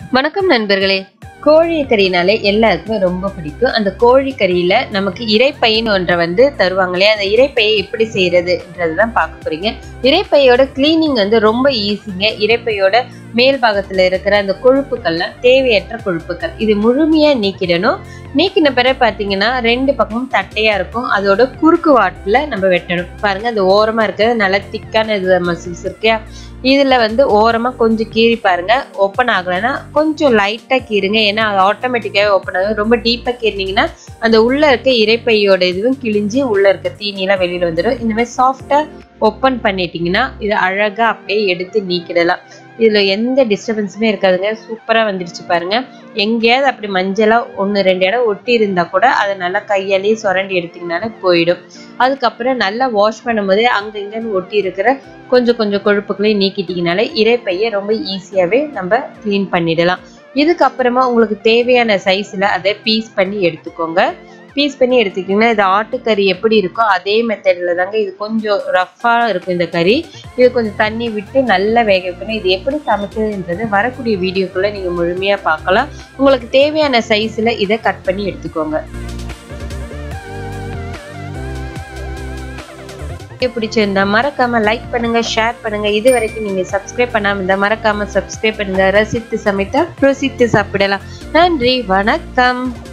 வணக்கம் நண்பர்களே கோழி கறினாலே எல்லாருக்குமே ரொம்ப பிடிக்கும் அந்த கோழி கறியில நமக்கு இறைப்பைன்னு ஒன்றை வந்து தருவாங்க இல்லையா அந்த இறைப்பையை எப்படி செய்யறதுன்றது தான் பார்க்க போறீங்க இறைப்பையோட கிளீனிங் வந்து ரொம்ப ஈஸிங்க இறைப்பையோட மேல் பாகத்துல இருக்கிற அந்த கொழுப்புக்கள்லாம் தேவையற்ற கொழுப்புகள் இது முழுமையா நீக்கிடணும் நீக்கின பிறகு பார்த்தீங்கன்னா ரெண்டு பக்கமும் தட்டையா இருக்கும் அதோட குறுக்கு வாட்டில் நம்ம வெட்டணும் பாருங்க அந்த ஓரமா இருக்கிறது நல்லா திக்கான இது மசில்ஸ் இருக்கு இதுல வந்து ஓரமா கொஞ்சம் கீறி பாருங்க ஓப்பன் ஆகலைன்னா கொஞ்சம் லைட்டா கீறுங்க ஏன்னா அது ஆட்டோமேட்டிக்காவே ஓப்பன் ஆகும் ரொம்ப டீப்பா கீறினீங்கன்னா அந்த உள்ள இருக்க இறைப்பையோட இதுவும் கிழிஞ்சு உள்ள இருக்க தீனியெல்லாம் வெளியில வந்துடும் இந்த மாதிரி சாஃப்டா ஓப்பன் பண்ணிட்டீங்கன்னா இது அழகா அப்படியே எடுத்து நீக்கிடலாம் இதுல எந்த டிஸ்டர்பன்ஸுமே இருக்காதுங்க சூப்பரா வந்துடுச்சு பாருங்க எங்கேயாவது அப்படி மஞ்சளா ஒன்று ரெண்டு இடம் ஒட்டி இருந்தா கூட அதை நல்லா கையாலேயே சுரண்டி எடுத்தீங்கனாலே போயிடும் அதுக்கப்புறம் நல்லா வாஷ் பண்ணும்போதே அங்க இங்கன்னு ஒட்டி இருக்கிற கொஞ்சம் கொஞ்சம் கொழுப்புகளையும் நீக்கிட்டீங்கனாலே இறைப்பையை ரொம்ப ஈஸியாவே நம்ம க்ளீன் பண்ணிடலாம் இதுக்கப்புறமா உங்களுக்கு தேவையான சைஸ்ல அதை பீஸ் பண்ணி எடுத்துக்கோங்க பீஸ் பண்ணி எடுத்துக்கிட்டிங்கன்னா இது ஆட்டுக்கறி எப்படி இருக்கோ அதே மெத்தடில் தாங்க இது கொஞ்சம் ரஃப்பாக இருக்கும் இந்த கறி இது கொஞ்சம் தண்ணி விட்டு நல்லா வேக வைக்கணும் இது எப்படி சமைக்கிறதுன்றது வரக்கூடிய வீடியோக்குள்ளே நீங்கள் முழுமையாக பார்க்கலாம் உங்களுக்கு தேவையான சைஸில் இதை கட் பண்ணி எடுத்துக்கோங்க வீடியோ பிடிச்சிருந்தா மறக்காம லைக் பண்ணுங்க ஷேர் பண்ணுங்க இது வரைக்கும் நீங்க சப்ஸ்கிரைப் பண்ணாம இருந்தா மறக்காம சப்ஸ்கிரைப் பண்ணுங்க ரசித்து சமைத்தா ருசித்து சாப்பிடலாம் நன்றி வணக்கம்